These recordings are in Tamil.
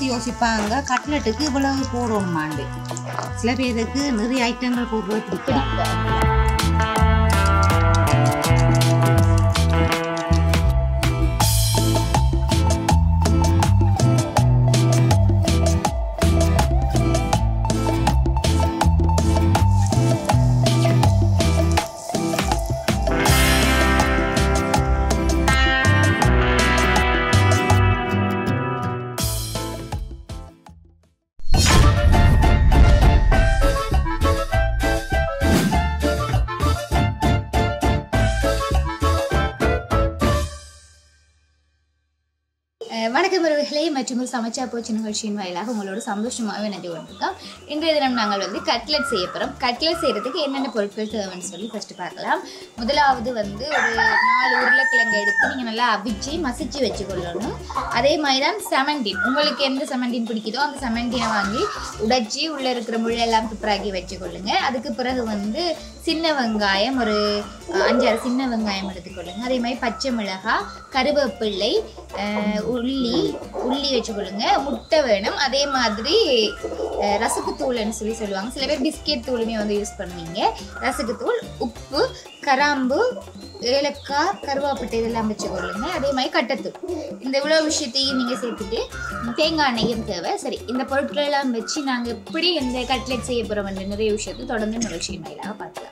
பேர் யோசிப்பாங்க கட்லெட்டுக்கு இவ்வளவு போடணுமாண்டு சில பேருக்கு நிறைய ஐட்டங்கள் போடுறது பிடிக்காது அஹ் வணக்கம் உறவுகளே மற்றும் ஒரு சமைச்சா போச்சு நிகழ்ச்சியின் வாயிலாக உங்களோட சந்தோஷமாகவே நன்றி கொண்டிருக்கோம் இன்றைய தினம் நாங்கள் வந்து கட்லெட் செய்ய போகிறோம் கட்லெட் செய்கிறதுக்கு என்னென்ன பொருட்கள் தேவைன்னு சொல்லி ஃபஸ்ட்டு பார்க்கலாம் முதலாவது வந்து ஒரு நாலு உருளைக்கிழங்கு எடுத்து நீங்கள் நல்லா அவிச்சு மசிச்சு வச்சுக்கொள்ளணும் அதே மாதிரி தான் செமண்டின் உங்களுக்கு எந்த செமண்டின் பிடிக்குதோ அந்த செமண்டினை வாங்கி உடைச்சி உள்ளே இருக்கிற முள்ளெல்லாம் துப்புராக்கி வச்சுக்கொள்ளுங்க அதுக்கு பிறகு வந்து சின்ன வெங்காயம் ஒரு அஹ், அஞ்சாறு சின்ன வெங்காயம் எடுத்துக்கொள்ளுங்க அதே மாதிரி பச்சை மிளகாய் கருவேப்பிள்ளை அஹ், உள்ளி உள்ளி வச்சுக்கொள்ளுங்க முட்டை வேணும் அதே மாதிரி அஹ், ரசக்குத்தூள்னு சொல்லி சொல்லுவாங்க சில பேர் பிஸ்கெட் தூளுமே வந்து யூஸ் பண்ணுவீங்க ரசக்குத்தூள் உப்பு கராம்பு ஏலக்காய் கருவாப்பட்டை இதெல்லாம் வச்சுக்கொள்ளுங்க அதே மாதிரி கட்டத்தூள் இந்த இவ்வளோ விஷயத்தையும் நீங்கள் சேர்த்துட்டு தேங்காய் எண்ணெயும் தேவை சரி இந்த பொருட்கள் எல்லாம் வச்சு நாங்கள் எப்படி இந்த கட்லெட் செய்ய போகிறோம் என்ற நிறைய விஷயத்தை தொடர்ந்து நிகழ்ச்சியின் வாயிலாக பார்க்கலாம்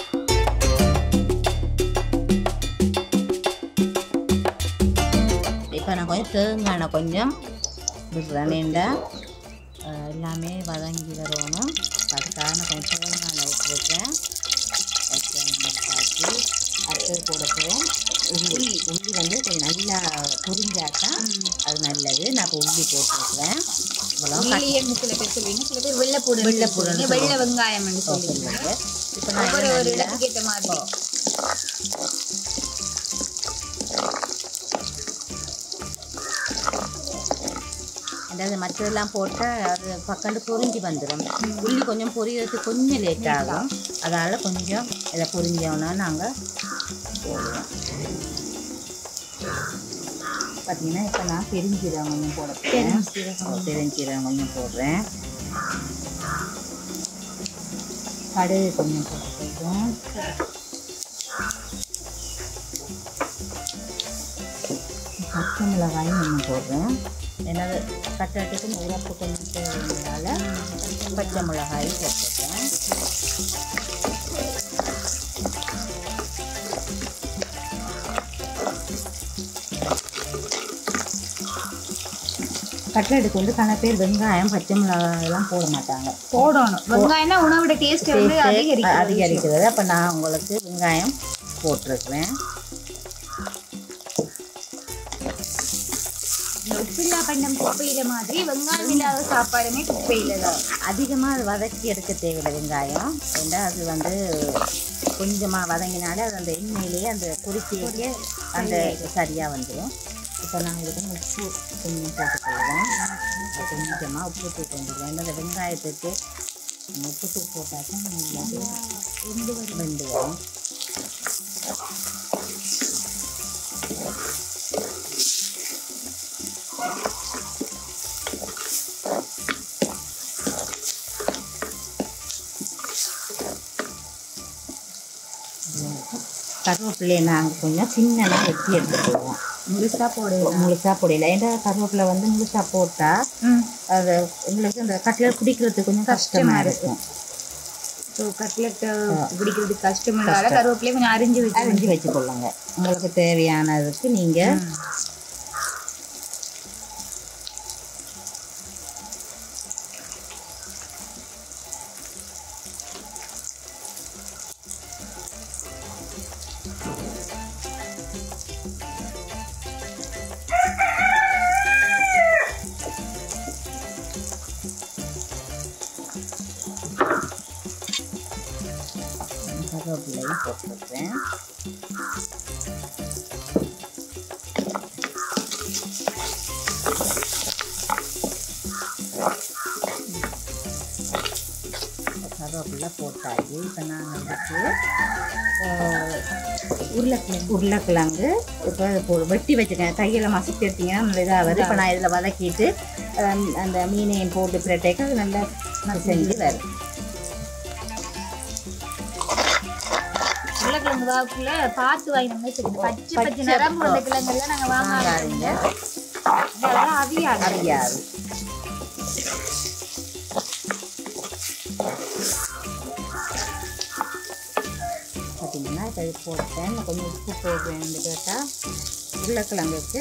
இப்போ நான் கொஞ்சம் தேங்காய் கொஞ்சம் விடுறேன் ஏண்டா அஹ், எல்லாமே வதங்கி வரணும் அதுக்காக நான் கொஞ்சம் தேங்காய் விட்டுருக்கேன் காய்ச்சி அடுத்தது போட போகிறேன் உள்ளி உள்ளி வந்து கொஞ்சம் நல்லா புரிஞ்சாதான் அது நல்லது நான் இப்போ உள்ளி போட்டிருக்கிறேன் இவ்வளோ உள்ளின்னு சில பேர் சொல்லுவீங்க சில பேர் வெள்ளைப்பூடு வெள்ளைப்பூடுன்னு வெள்ளைப்பூடு வெள்ளை வெங்காயம் சொல்லுவீங்க சொல்லுவாங்க இப்போ நான் ஒவ்வொரு என்ன ஒரு நல்லா- இடத்துக்கு ஏற்ற மாதிரி அதாவது மற்றதெல்லாம் போட்டால் அது பக்கண்டு பொரிஞ்சு வந்துடும் உள்ளி கொஞ்சம் பொரியறதுக்கு கொஞ்சம் லேட் ஆகும் அதனால் கொஞ்சம் இதை பொரிஞ்சோன்னா நாங்கள் போடுவோம் பார்த்தீங்கன்னா இப்போ நான் பெருஞ்சீரகம் கொஞ்சம் போட போகிறேன் பெருஞ்சீரகம் கொஞ்சம் போடுறேன் கடுகு கொஞ்சம் போட்டுக்கிறேன் பச்சை மிளகாயும் கொஞ்சம் போடுறேன் ஏன்னா கட்டட்டுக்கு உரப்பு கொஞ்சம் தேவையால பச்சை மிளகாயும் போட்டுருக்கேன் கட்லெட்டுக்கு வந்து கன பேர் வெங்காயம் பச்சை மிளகாய் எல்லாம் போட மாட்டாங்க போடணும் வெங்காயம்னா உணவோட டேஸ்ட் வந்து Taste அதிகரிக்கும் அதிகரிக்கிறது அப்போ நான் உங்களுக்கு வெங்காயம் போட்டிருக்கிறேன் இந்த உப்பில்லா பண்டம் குப்பையில மாதிரி வெங்காயம் இல்லாத சாப்பாடுமே குப்பையில தான் அதிகமாக அது வதக்கி எடுக்க தேவையில்லை வெங்காயம் ஏன்னா அது வந்து கொஞ்சமாக வதங்கினாலே அது அந்த எண்ணெயிலேயே அந்த குறிச்சியே அந்த சரியாக வந்துடும் இப்போ நான் இதுக்கு உப்பு கொஞ்சம் போட்டுக்கொள்வோம் கொஞ்சமாக உப்பு தூள் கொஞ்சம் ஏன்னா அந்த வெங்காயத்துக்கு உப்பு தூள் போட்டால் தான் நல்லா வெந்து வரும் வெந்து வரும் கருவேப்பிலையை நாங்கள் கொஞ்சம் சின்னதாக வெட்டி எடுத்துக்குவோம் முழுசா போடு முழுசாக போடல ஏன்னா கருவேப்பிலை வந்து முழுசாக போட்டால் அது எங்களுக்கு அந்த கட்டில் பிடிக்கிறதுக்கு கொஞ்சம் கஷ்டமாக இருக்கும் ஸோ கட்லெட் பிடிக்கிறதுக்கு கஷ்டமில்லாத கருவேப்பிலையும் கொஞ்சம் அரிஞ்சு வச்சு அரிஞ்சு வச்சுக்கொள்ளுங்க உங்களுக்கு தேவையானதுக்கு நீங்கள் கருவேப்பிலையும் போட்டுருக்கேன் கருவேப்பிலை போட்டாச்சு இப்போ நான் வந்துட்டு அஹ், உருளைக்கிழங்கு உருளைக்கிழங்கு இப்போ இப்போ வெட்டி வச்சுருக்கேன் கையில் மசிச்சு எடுத்தீங்கன்னா நல்ல இதாக வருது இப்போ நான் இதில் வதக்கிட்டு ஹம், அந்த மீனையும் போட்டு பிரட்டேக்க அது நல்லா செஞ்சு வரும் உருளைக்கிழங்கு வாக்குள்ள பார்த்து வாங்கினோம்னா சரி இந்த பச்சை பச்சை பச்சை நிரம்பு அந்த கிழங்கெல்லாம் நாங்கள் வாங்காதீங்க வாங்காதீங்க இதெல்லாம் அவியாது அறியாது பார்த்தீங்கன்னா இப்போ இது போட்டேன் இன்னும் கொஞ்சம் உப்பு போடுறேன்னு கேட்டால் உருளைக்கிழங்குக்கு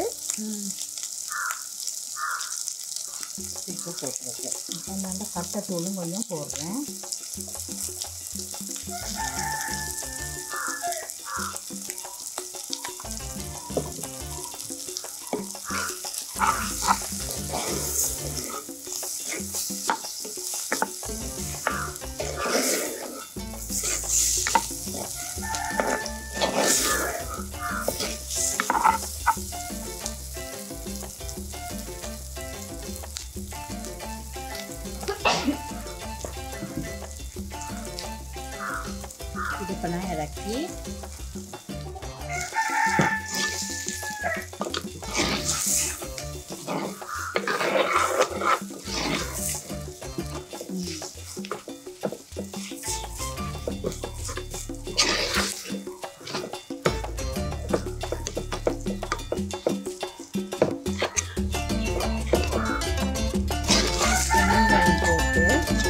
உப்பு போட்டிருக்கேன் இப்போ நான் கட்டத்தூளும் கொஞ்சம் போடுறேன் இது இப்போ நான் இறக்கி மீன் போட்டு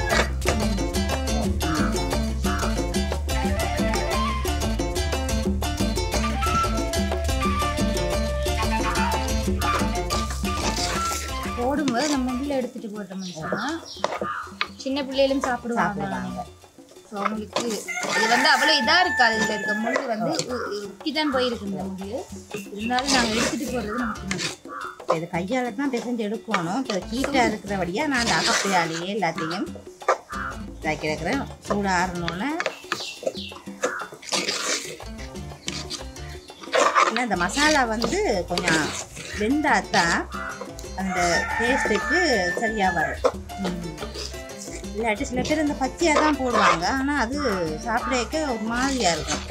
போடும்போது நம்ம முள்ளில் எடுத்துட்டு போட்டோம்னு சொன்னால் சின்ன பிள்ளைகளும் சாப்பிடுவாங்க சாப்பிடுவாங்க ஸோ அவங்களுக்கு இது வந்து அவ்வளோ இதாக இருக்காது இதில் இருக்க முள் வந்து உக்கி தான் போயிருக்கு இந்த முள் இருந்தாலும் நாங்கள் எடுத்துட்டு போகிறது நமக்கு நல்லது. இப்ப இது கையால் தான் பிசைஞ்சு எடுக்கணும் இப்போ கீட்டாக இருக்கிறபடியாக நான் அந்த அகப்பையாலேயே எல்லாத்தையும் இதாக்கி இருக்கிறேன் சூடு ஆறணுன்னு இல்லை இந்த மசாலா வந்து கொஞ்சம் வெந்தாத்தான் அந்த டேஸ்ட்டுக்கு சரியாக வரும் இல்லாட்டி சில பேர் இந்த பச்சையாக தான் போடுவாங்க ஆனால் அது சாப்பிடக்க ஒரு மாதிரியாக இருக்கும்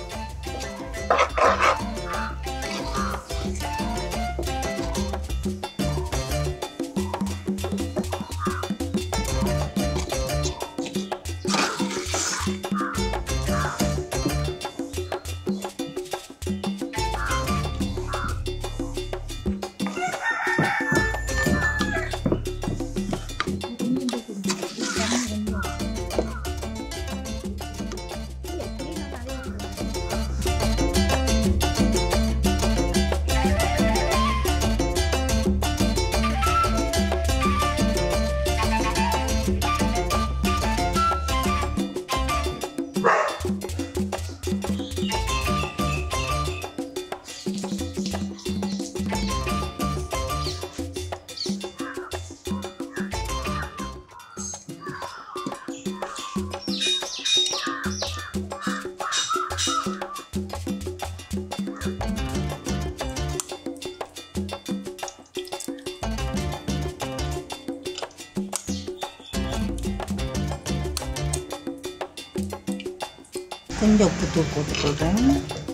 கொஞ்சம் உப்பு தூள் போட்டுக்கொள்கிறேன்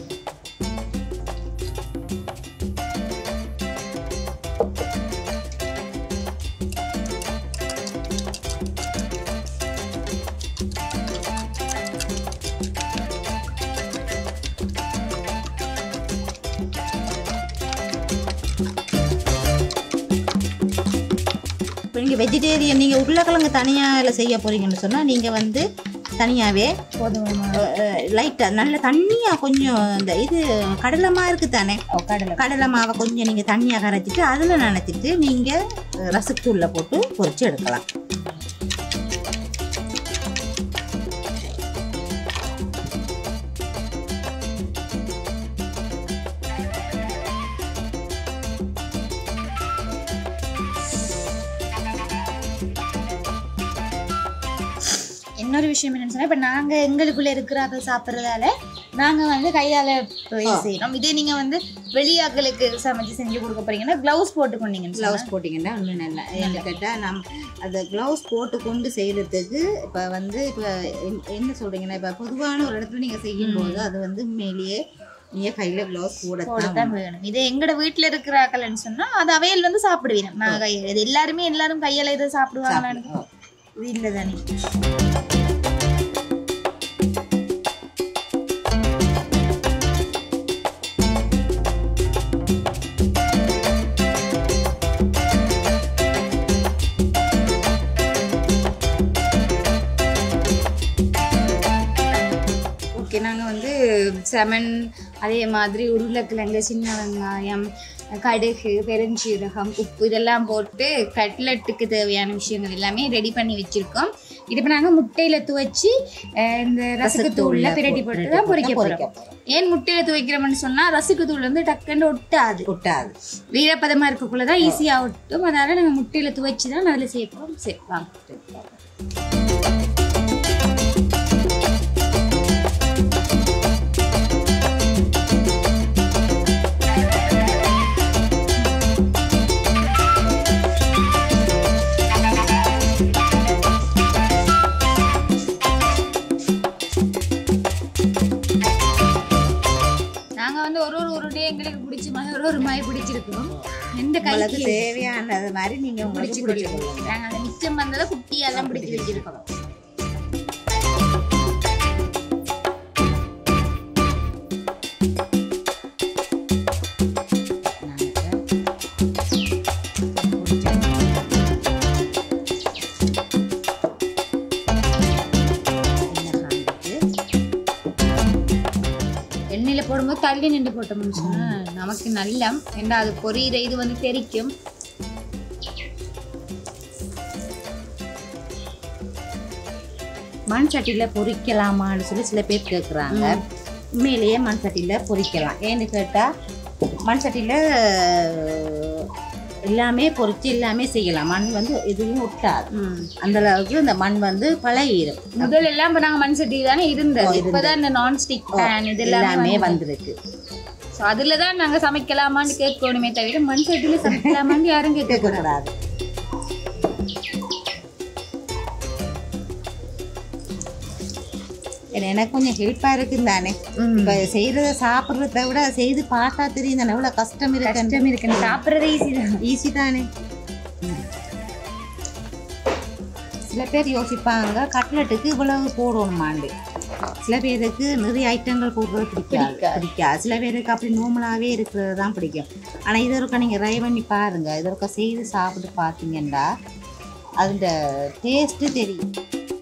இப்போ நீங்கள் வெஜிடேரியன் நீங்கள் உருளைக்கிழங்கு தனியாக செய்ய போகிறீங்கன்னு சொன்னால் நீங்கள் வந்து தனியாகவே போதுமான லைட்டாக நல்ல தண்ணியாக கொஞ்சம் இந்த இது கடலை மா இருக்குது தானே கடலை கடலை மாவை கொஞ்சம் நீங்கள் தண்ணியாக கரைச்சிட்டு அதில் நனைச்சிட்டு நீங்கள் ரசத்தூளில் போட்டு பொரிச்சு எடுக்கலாம் இன்னொரு விஷயம் என்னன்னு சொன்னா இப்போ நாங்கள் எங்களுக்குள்ள இருக்கிறாங்க சாப்பிட்றதால நாங்கள் வந்து கையால் செய்கிறோம் இதே நீங்கள் வந்து வெளியாக்களுக்கு சமைச்சு செஞ்சு கொடுக்க போறீங்கன்னா க்ளவுஸ் போட்டுக்கொண்டீங்கன்னு க்ளவுஸ் போட்டிங்கன்னா இன்னும் நல்லா என்ன கேட்டால் நம் அந்த க்ளவுஸ் போட்டு கொண்டு செய்கிறதுக்கு இப்போ வந்து இப்போ என்ன சொல்கிறீங்கன்னா இப்போ பொதுவான ஒரு இடத்துல நீங்கள் செய்யும்போது அது வந்து உண்மையிலேயே நீங்க கையில க்ளவுஸ் போட போடத்தான் தான் வேணும் இது எங்கட வீட்டுல இருக்கிறாக்கலன்னு சொன்னா அது அவையல் வந்து சாப்பிடுவீங்க நான் கையில் இது எல்லாருமே எல்லாரும் கையில இதை சாப்பிடுவாங்களான்னு ஓ. இது இல்லை தானே ஓகே நாங்கள் வந்து செமன் அதே மாதிரி உருளைக்கிழங்கு சின்ன வெங்காயம் கடுகு பெருஞ்சீரகம் உப்பு இதெல்லாம் போட்டு கட்லெட்டுக்கு தேவையான விஷயங்கள் எல்லாமே ரெடி பண்ணி வச்சுருக்கோம் இது இப்போ நாங்கள் முட்டையில் துவைச்சி அஹ், இந்த ரசக்கு தூளில் பிரட்டி போட்டு தான் பொரிக்க போகிறோம் ஏன் முட்டையில் துவைக்கிறோம்னு சொன்னால் ரசக்கு தூள் வந்து டக்குன்னு ஒட்டாது ஒட்டாது வீரப்பதமாக இருக்கக்குள்ள தான் ஈஸியாக ஒட்டும் அதனால் நாங்கள் முட்டையில் துவைச்சி தான் அதில் சேர்ப்போம் சரி வாங்க நாங்க வந்து ஒரு ஒரு உருண்டையும் எங்களுக்கு பிடிச்ச மாதிரி ஒரு ஒரு மாதிரி பிடிச்சிருக்கோம் எந்த உங்களுக்கு கைக்கு தேவையானது மாதிரி நீங்க உங்களுக்கு பிடிச்சு பிடிச்சு கொடுக்கணும் நாங்க அந்த மிச்சம் வந்ததை குட்டியெல்லாம் பிடிச்சு வச்சிருக்கோம் எண்ணெயில போடும்போது தள்ளி நின்று போட்டோம்னு சொன்னா நமக்கு நல்ல ஏன்னா அது பொரியிற இது வந்து தெரிக்கும் மண் சட்டியில பொரிக்கலாமான்னு சொல்லி சில பேர் கேட்குறாங்க உண்மையிலேயே மண் சட்டியில பொரிக்கலாம் ஏன்னு கேட்டா மண் சட்டியில அஹ், எல்லாமே பொரிச்சு எல்லாமே செய்யலாம் மண் வந்து எதுவும் ஒட்டாது அந்த அளவுக்கு இந்த மண் வந்து பழகிடும் முதல்ல எல்லாம் இப்ப நாங்க மண் சட்டி தானே இருந்தது இப்பதான் இந்த நான் ஸ்டிக் பேன் இது எல்லாமே எல்லாமே வந்திருக்கு ஸோ அதுல தான் நாங்க சமைக்கலாமான்னு கேட்கணுமே தவிர மண் சட்டியில சமைக்கலாமான்னு யாரும் கேட்க கேட்கக்கூடாது ஏன்னா, எனக்கு கொஞ்சம் ஹெல்ப்பாக இருக்குது தானே இப்போ செய்கிறத சாப்பிட்றத விட செய்து பார்த்தா தெரியும் தானே எவ்வளோ கஷ்டம் இருக்கு கஷ்டம் இருக்கு சாப்பிட்றது ஈஸி தான் ஈஸி தானே சில பேர் யோசிப்பாங்க கட்லெட்டுக்கு இவ்வளவு போடணுமாண்டு சில பேருக்கு நிறைய ஐட்டங்கள் போடுறது பிடிக்காது பிடிக்காது சில பேருக்கு அப்படி நார்மலாகவே இருக்கிறது தான் பிடிக்கும் ஆனால் இது ஒருக்கா நீங்கள் ட்ரை பண்ணி பாருங்கள் இது ஒருக்கா செய்து சாப்பிட்டு பார்த்தீங்கன்னா அதோட டேஸ்ட்டு தெரியும்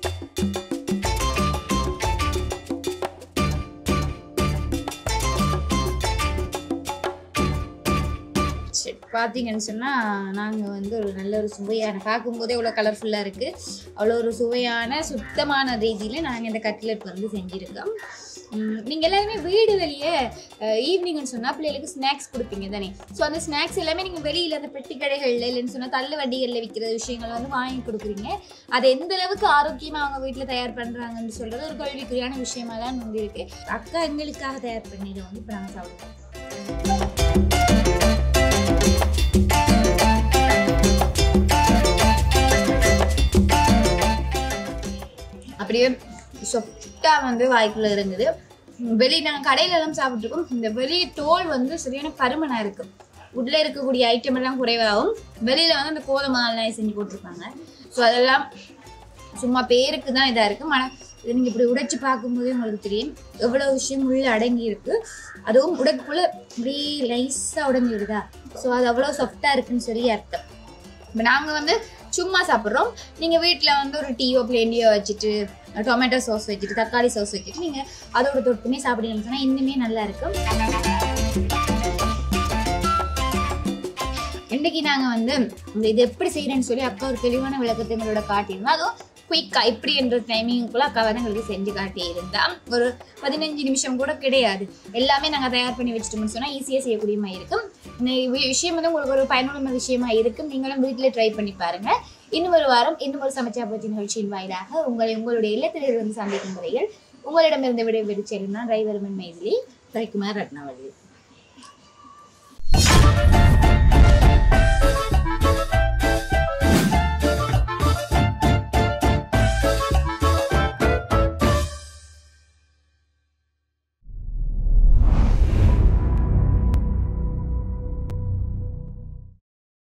சரி பார்த்தீங்கன்னு சொன்னால் நாங்கள் வந்து ஒரு நல்ல ஒரு சுவையான பார்க்கும்போதே இவ்வளோ கலர்ஃபுல்லாக இருக்குது அவ்வளோ ஒரு சுவையான சுத்தமான ரீதியில் நாங்கள் இந்த கட்லெட் வந்து செஞ்சுருக்கோம் நீங்கள் எல்லாருமே வீடு வெளியே ஈவினிங்னு சொன்னால் பிள்ளைகளுக்கு ஸ்நாக்ஸ் கொடுப்பீங்க தானே ஸோ அந்த ஸ்நாக்ஸ் எல்லாமே நீங்கள் வெளியில் அந்த பெட்டி கடைகளில் இல்லைன்னு சொன்னால் தள்ளு வண்டிகளில் விற்கிற விஷயங்களை வந்து வாங்கி கொடுக்குறீங்க அது எந்த அளவுக்கு ஆரோக்கியமாக அவங்க வீட்டில் தயார் பண்ணுறாங்கன்னு சொல்கிறது ஒரு கேள்விக்குறியான விஷயமா தான் வந்து இருக்கு அக்கா எங்களுக்காக தயார் பண்ணிதை வந்து இப்போ நாங்கள் சாப்பிடுவோம் அப்படியே சொட்டா வந்து வாய்க்குள்ள இருந்தது வெளி நாங்கள் கடையில எல்லாம் சாப்பிட்ருக்கோம் இந்த வெளி தோல் வந்து சரியான பருமனா இருக்கு உள்ள இருக்கக்கூடிய ஐட்டம் எல்லாம் குறைவாகவும் வெளியில வந்து அந்த கோதுமை எல்லாம் செஞ்சு போட்டிருப்பாங்க ஸோ அதெல்லாம் சும்மா பேருக்கு தான் இதாக இருக்கு ஆனால் இதை நீங்கள் இப்படி உடைச்சு பார்க்கும்போதே உங்களுக்கு தெரியும் எவ்வளோ விஷயம் உள்ள அடங்கி இருக்கு அதுவும் உடைக்குள்ள அப்படியே லைஸாக உடஞ்சி விடுதா ஸோ அது அவ்வளோ சாஃப்டாக இருக்குன்னு சொல்லி அர்த்தம் இப்போ நாங்கள் வந்து சும்மா சாப்பிட்றோம் நீங்கள் வீட்டில் வந்து ஒரு டீயோ பிளேண்டியோ வச்சுட்டு டொமேட்டோ சாஸ் வச்சுட்டு தக்காளி சாஸ் வச்சுட்டு நீங்கள் அதோட தொட்டுமே சாப்பிடுங்கன்னு சொன்னால் இன்னுமே நல்லா இருக்கும் இன்றைக்கி நாங்கள் வந்து இந்த இது எப்படி செய்கிறேன்னு சொல்லி அக்கா ஒரு தெளிவான விளக்கத்தை எங்களோட காட்டியிருந்தோம் அதுவும் குயிக்காக இப்படி என்ற டைமிங்குள்ளே அக்கா வந்து எங்களுக்கு செஞ்சு காட்டியிருந்தா ஒரு பதினஞ்சு நிமிஷம் கூட கிடையாது எல்லாமே நாங்கள் தயார் பண்ணி வச்சுட்டோம்னு சொன்னால் ஈஸியாக செய்யக்கூடிய மாதிரி இருக்கும் இந்த வி- விஷயம் வந்து உங்களுக்கு ஒரு பயனுள்ள விஷயமா இருக்கும் நீங்களும் வீட்டில் ட்ரை பண்ணி பாருங்க இன்னும் ஒரு வாரம் இன்னும் ஒரு சமைச்சா பற்றி நிகழ்ச்சியின் வாயிலாக உங்களை உங்களுடைய இல்லத்தில் வந்து சந்திக்கும் முறையில் உங்களிடமிருந்து விடைபெற்று செல்லும் நான் டிரைவர் மைதிலி தைக்குமார் ரத்னாவளி